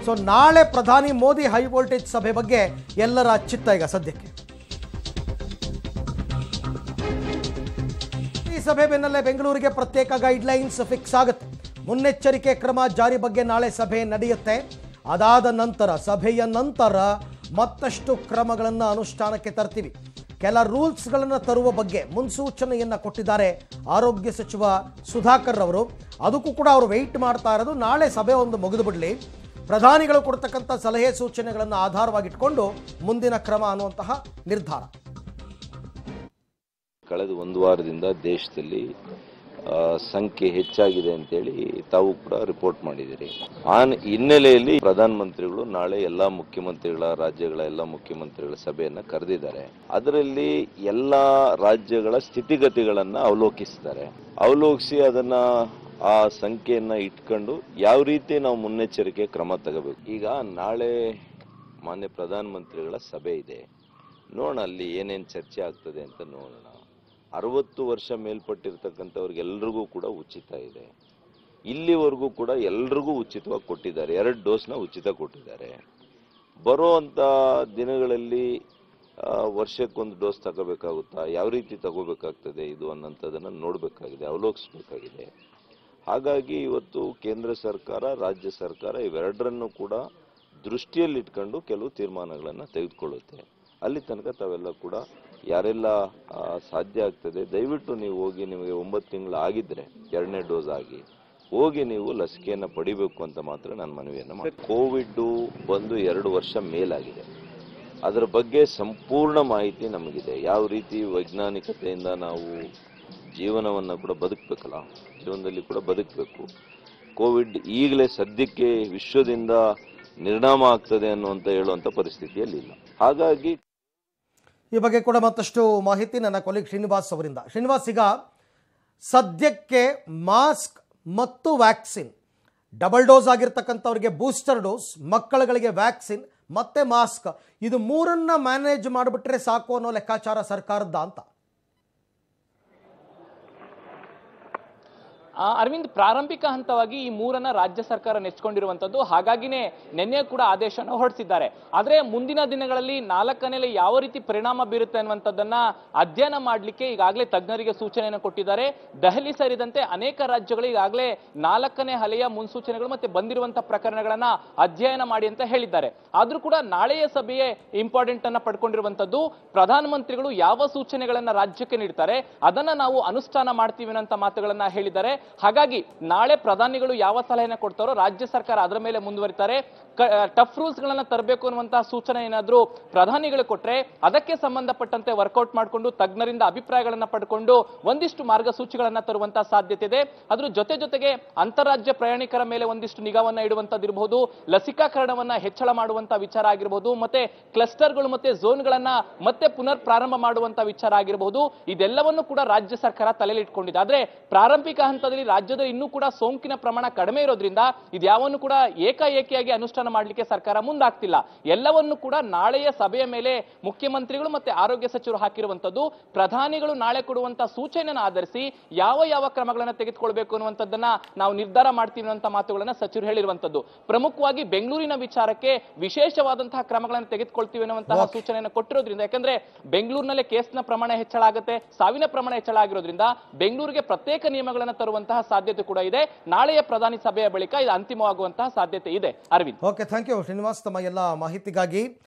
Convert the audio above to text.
so ನಾಳೆ ಪ್ರಧಾನಿ Modi high voltage ಸಭೆ ಬಗ್ಗೆ ಎಲ್ಲರ ಚಿತ್ತ ಈಗ ಸದ್ಯಕ್ಕೆ ಈ ಸಭೆ ಬೆನ್ನಲ್ಲೇ ಬೆಂಗಳೂರಿಗೆ ಪ್ರತ್ಯೇಕ ಗೈಡ್ಲೈನ್ಸ್ ಫಿಕ್ಸ್ ಆಗುತ್ತೆ ಮುನ್ನೆಚ್ಚರಿಕೆ ಕ್ರಮ ಜಾರಿ ಬಗ್ಗೆ ನಾಳೆ ಸಭೆ ನಡೆಯುತ್ತೆ ಅದಾದ ನಂತರ ಸಭೆಯ ನಂತರ ಮತ್ತಷ್ಟು ಕ್ರಮಗಳನ್ನು ಅನುಷ್ಠಾನಕ್ಕೆ ತರ್ತೀವಿ ಕೆಲ ರೂಲ್ಸ್ಗಳನ್ನು ತರುವ ಬಗ್ಗೆ ಮುನ್ಸೂಚನೆಯನ್ನು ಕೊಟ್ಟಿದ್ದಾರೆ ಆರೋಗ್ಯ ಸಚಿವ ಸುಧಾಕರ್ ಅವರು ಅದಕ್ಕೂ ಕೂಡ ಅವರು ವೆಯ್ಟ್ ಮಾಡ್ತಾ ಇರೋದು ನಾಳೆ ಸಭೆ ಒಂದು ಮುಗಿದು ಬಿಡಲಿ ಪ್ರಧಾನಿಗಳು ಕೊಡ್ತಕ್ಕಂಥ ಸಲಹೆ ಸೂಚನೆಗಳನ್ನು ಆಧಾರವಾಗಿಟ್ಕೊಂಡು ಮುಂದಿನ ಕ್ರಮ ಅನ್ನುವಂತಹ ನಿರ್ಧಾರ ಕಳೆದ ಒಂದು ವಾರದಿಂದ ದೇಶದಲ್ಲಿ ಆ, ಸಂಖ್ಯೆ ಹೆಚ್ಚಾಗಿದೆ ಅಂತೇಳಿ ತಾವು ಕೂಡ ರಿಪೋರ್ಟ್ ಮಾಡಿದ್ದೀರಿ ಆ ಹಿನ್ನೆಲೆಯಲ್ಲಿ ಪ್ರಧಾನಮಂತ್ರಿಗಳು ನಾಳೆ ಎಲ್ಲ ಮುಖ್ಯಮಂತ್ರಿಗಳ ರಾಜ್ಯಗಳ ಎಲ್ಲ ಮುಖ್ಯಮಂತ್ರಿಗಳ ಸಭೆಯನ್ನ ಕರೆದಿದ್ದಾರೆ ಅದರಲ್ಲಿ ಎಲ್ಲ ರಾಜ್ಯಗಳ ಸ್ಥಿತಿಗತಿಗಳನ್ನ ಅವಲೋಕಿಸಿದ್ದಾರೆ ಅವಲೋಕಿಸಿ ಅದನ್ನ ಆ ಸಂಖ್ಯೆಯನ್ನ ಇಟ್ಕೊಂಡು ಯಾವ ರೀತಿ ನಾವು ಮುನ್ನೆಚ್ಚರಿಕೆ ಕ್ರಮ ತಗೋಬೇಕು ಈಗ ನಾಳೆ ಮಾನ್ಯ ಪ್ರಧಾನಮಂತ್ರಿಗಳ ಸಭೆ ಇದೆ ನೋಡೋಣ ಅಲ್ಲಿ ಏನೇನು ಚರ್ಚೆ ಆಗ್ತದೆ ಅಂತ ನೋಡೋಣ ಅರವತ್ತು ವರ್ಷ ಮೇಲ್ಪಟ್ಟಿರ್ತಕ್ಕಂಥವ್ರಿಗೆಲ್ರಿಗೂ ಕೂಡ ಉಚಿತ ಇದೆ ಇಲ್ಲಿವರೆಗೂ ಕೂಡ ಎಲ್ರಿಗೂ ಉಚಿತವಾಗಿ ಕೊಟ್ಟಿದ್ದಾರೆ ಎರಡು ಡೋಸ್ನ ಉಚಿತ ಕೊಟ್ಟಿದ್ದಾರೆ ಬರುವಂಥ ದಿನಗಳಲ್ಲಿ ಆ, ವರ್ಷಕ್ಕೊಂದು ಡೋಸ್ ತಗೋಬೇಕಾಗುತ್ತಾ ಯಾವ ರೀತಿ ತಗೋಬೇಕಾಗ್ತದೆ ಇದು ಅನ್ನೋಂಥದ್ದನ್ನು ನೋಡಬೇಕಾಗಿದೆ ಅವಲೋಕಿಸ್ಬೇಕಾಗಿದೆ ಹಾಗಾಗಿ ಇವತ್ತು ಕೇಂದ್ರ ಸರ್ಕಾರ ರಾಜ್ಯ ಸರ್ಕಾರ ಇವೆರಡರನ್ನು ಕೂಡ ದೃಷ್ಟಿಯಲ್ಲಿಟ್ಕೊಂಡು ಕೆಲವು ತೀರ್ಮಾನಗಳನ್ನು ತೆಗೆದುಕೊಳ್ಳುತ್ತೆ ಅಲ್ಲಿ ತನಕ ತಾವೆಲ್ಲ ಕೂಡ ಯಾರೆಲ್ಲ ಆ, ಸಾಧ್ಯ ಆಗ್ತದೆ ದಯವಿಟ್ಟು ನೀವು ಹೋಗಿ ನಿಮಗೆ ಒಂಬತ್ತು ತಿಂಗಳು ಆಗಿದ್ರೆ ಎರಡನೇ ಡೋಸ್ ಆಗಿ ಹೋಗಿ ನೀವು ಲಸಿಕೆಯನ್ನು ಪಡಿಬೇಕು ಅಂತ ಮಾತ್ರ ನಾನು ಮನವಿಯನ್ನು ಮಾಡಿ ಕೋವಿಡ್ ಬಂದು ಎರಡು ವರ್ಷ ಮೇಲಾಗಿದೆ ಅದರ ಬಗ್ಗೆ ಸಂಪೂರ್ಣ ಮಾಹಿತಿ ನಮಗಿದೆ ಯಾವ ರೀತಿ ವೈಜ್ಞಾನಿಕತೆಯಿಂದ ನಾವು ಜೀವನವನ್ನು ಕೂಡ ಬದುಕಬೇಕಲ್ಲ ಜೀವನದಲ್ಲಿ ಕೂಡ ಬದುಕಬೇಕು ಕೋವಿಡ್ ಈಗಲೇ ಸದ್ಯಕ್ಕೆ ವಿಶ್ವದಿಂದ ನಿರ್ನಾಮ ಆಗ್ತದೆ ಅನ್ನುವಂತ ಹೇಳುವಂತ ಪರಿಸ್ಥಿತಿಯಲ್ಲಿ ಇಲ್ಲ ಹಾಗಾಗಿ ಈ ಬಗ್ಗೆ ಕೂಡ ಮತ್ತಷ್ಟು ಮಾಹಿತಿ ನನ್ನ ಕೊಲಿಗ್ ಶ್ರೀನಿವಾಸ್ ಅವರಿಂದ ಶ್ರೀನಿವಾಸ್ ಈಗ ಸದ್ಯಕ್ಕೆ ಮಾಸ್ಕ್ ಮತ್ತು ವ್ಯಾಕ್ಸಿನ್ ಡಬಲ್ ಡೋಸ್ ಆಗಿರ್ತಕ್ಕಂಥವ್ರಿಗೆ ಬೂಸ್ಟರ್ ಡೋಸ್ ಮಕ್ಕಳುಗಳಿಗೆ ವ್ಯಾಕ್ಸಿನ್ ಮತ್ತೆ ಮಾಸ್ಕ್ ಇದು ಮೂರನ್ನ ಮ್ಯಾನೇಜ್ ಮಾಡಿಬಿಟ್ರೆ ಸಾಕು ಅನ್ನೋ ಲೆಕ್ಕಾಚಾರ ಸರ್ಕಾರದ ಅಂತ ಆ, ಅರವಿಂದ್ ಪ್ರಾರಂಭಿಕ ಹಂತವಾಗಿ ಈ ಮೂರನ್ನ ರಾಜ್ಯ ಸರ್ಕಾರ ನೆಚ್ಕೊಂಡಿರುವಂತದ್ದು ಹಾಗಾಗಿನೇ ನಿನ್ನೆ ಕೂಡ ಆದೇಶವನ್ನು ಹೊರಡಿಸಿದ್ದಾರೆ ಆದ್ರೆ ಮುಂದಿನ ದಿನಗಳಲ್ಲಿ ನಾಲ್ಕನೇಲೆ ಯಾವ ರೀತಿ ಪರಿಣಾಮ ಬೀರುತ್ತೆ ಅನ್ನುವಂಥದ್ದನ್ನ ಅಧ್ಯಯನ ಮಾಡಲಿಕ್ಕೆ ಈಗಾಗಲೇ ತಜ್ಞರಿಗೆ ಸೂಚನೆಯನ್ನು ಕೊಟ್ಟಿದ್ದಾರೆ ದೆಹಲಿ ಸೇರಿದಂತೆ ಅನೇಕ ರಾಜ್ಯಗಳು ಈಗಾಗಲೇ ನಾಲ್ಕನೇ ಅಲೆಯ ಮುನ್ಸೂಚನೆಗಳು ಮತ್ತೆ ಬಂದಿರುವಂತಹ ಪ್ರಕರಣಗಳನ್ನ ಅಧ್ಯಯನ ಮಾಡಿ ಅಂತ ಹೇಳಿದ್ದಾರೆ ಆದ್ರೂ ಕೂಡ ನಾಳೆಯ ಸಭೆಯೇ ಇಂಪಾರ್ಟೆಂಟ್ ಅನ್ನ ಪಡ್ಕೊಂಡಿರುವಂತದ್ದು ಪ್ರಧಾನಮಂತ್ರಿಗಳು ಯಾವ ಸೂಚನೆಗಳನ್ನ ರಾಜ್ಯಕ್ಕೆ ನೀಡ್ತಾರೆ ಅದನ್ನ ನಾವು ಅನುಷ್ಠಾನ ಮಾಡ್ತೀವಿ ಅನ್ನೋ ಮಾತುಗಳನ್ನ ಹೇಳಿದ್ದಾರೆ ಹಾಗಾಗಿ ನಾಳೆ ಪ್ರಧಾನಿಗಳು ಯಾವ ಸಲಹೆನ ಕೊಡ್ತಾರೋ ರಾಜ್ಯ ಸರ್ಕಾರ ಅದರ ಮೇಲೆ ಮುಂದುವರಿತಾರೆ ಟಫ್ ರೂಲ್ಸ್ ಗಳನ್ನ ತರಬೇಕು ಅನ್ನುವಂತಹ ಸೂಚನೆ ಏನಾದ್ರೂ ಪ್ರಧಾನಿಗಳು ಕೊಟ್ರೆ ಅದಕ್ಕೆ ಸಂಬಂಧಪಟ್ಟಂತೆ ವರ್ಕೌಟ್ ಮಾಡಿಕೊಂಡು ತಜ್ಞರಿಂದ ಅಭಿಪ್ರಾಯಗಳನ್ನ ಪಡ್ಕೊಂಡು ಒಂದಿಷ್ಟು ಮಾರ್ಗಸೂಚಿಗಳನ್ನ ತರುವಂತಹ ಸಾಧ್ಯತೆ ಇದೆ ಅದ್ರ ಜೊತೆ ಜೊತೆಗೆ ಅಂತಾರಾಜ್ಯ ಪ್ರಯಾಣಿಕರ ಮೇಲೆ ಒಂದಿಷ್ಟು ನಿಗಾವನ್ನ ಇಡುವಂತದ್ದಿರಬಹುದು ಲಸಿಕಾಕರಣವನ್ನ ಹೆಚ್ಚಳ ಮಾಡುವಂತ ವಿಚಾರ ಆಗಿರಬಹುದು ಮತ್ತೆ ಕ್ಲಸ್ಟರ್ಗಳು ಮತ್ತೆ ಝೋನ್ಗಳನ್ನ ಮತ್ತೆ ಪುನರ್ ಪ್ರಾರಂಭ ಮಾಡುವಂತ ವಿಚಾರ ಆಗಿರಬಹುದು ಇದೆಲ್ಲವನ್ನು ಕೂಡ ರಾಜ್ಯ ಸರ್ಕಾರ ತಲೆಯಲ್ಲಿ ಇಟ್ಕೊಂಡಿದೆ ಆದ್ರೆ ಪ್ರಾರಂಭಿಕ ಹಂತದಲ್ಲಿ ರಾಜ್ಯದಲ್ಲಿ ಇನ್ನೂ ಕೂಡ ಸೋಂಕಿನ ಪ್ರಮಾಣ ಕಡಿಮೆ ಇರೋದ್ರಿಂದ ಇದ್ಯಾವನ್ನು ಕೂಡ ಏಕಾಏಕಿಯಾಗಿ ಅನುಷ್ಠಾನ ಮಾಡಲಿಕ್ಕೆ ಸರ್ಕಾರ ಮುಂದಾಗ್ತಿಲ್ಲ ಎಲ್ಲವನ್ನು ಕೂಡ ನಾಳೆಯ ಸಭೆಯ ಮೇಲೆ ಮುಖ್ಯಮಂತ್ರಿಗಳು ಮತ್ತೆ ಆರೋಗ್ಯ ಸಚಿವರು ಹಾಕಿರುವಂತದ್ದು ಪ್ರಧಾನಿಗಳು ನಾಳೆ ಕೊಡುವಂತಹ ಸೂಚನೆಯನ್ನು ಆಧರಿಸಿ ಯಾವ ಯಾವ ಕ್ರಮಗಳನ್ನ ತೆಗೆದುಕೊಳ್ಬೇಕು ಅನ್ನುವಂಥದ್ದನ್ನ ನಾವು ನಿರ್ಧಾರ ಮಾಡ್ತೀವಿ ಅನ್ನುವಂಥ ಮಾತುಗಳನ್ನ ಸಚಿವರು ಹೇಳಿರುವಂತದ್ದು ಪ್ರಮುಖವಾಗಿ ಬೆಂಗಳೂರಿನ ವಿಚಾರಕ್ಕೆ ವಿಶೇಷವಾದಂತಹ ಕ್ರಮಗಳನ್ನು ತೆಗೆದುಕೊಳ್ತೀವಿ ಅನ್ನುವಂತಹ ಸೂಚನೆಯನ್ನು ಕೊಟ್ಟಿರೋದ್ರಿಂದ ಯಾಕಂದ್ರೆ ಬೆಂಗಳೂರಿನಲ್ಲೇ ಕೇಸ್ನ ಪ್ರಮಾಣ ಹೆಚ್ಚಳ ಆಗುತ್ತೆ ಸಾವಿನ ಪ್ರಮಾಣ ಹೆಚ್ಚಳ ಆಗಿರೋದ್ರಿಂದ ಬೆಂಗಳೂರಿಗೆ ಪ್ರತ್ಯೇಕ ನಿಯಮಗಳನ್ನು ತರುವಂತಹ ಸಾಧ್ಯತೆ ಕೂಡ ಇದೆ ನಾಳೆಯ ಪ್ರಧಾನಿ ಸಭೆಯ ಬಳಿಕ ಇದು ಅಂತಿಮವಾಗುವಂತಹ ಸಾಧ್ಯತೆ ಇದೆ Arvind okay thank you Srinivas ತಮ್ಮ ಎಲ್ಲ ಮಾಹಿತಿಗಾಗಿ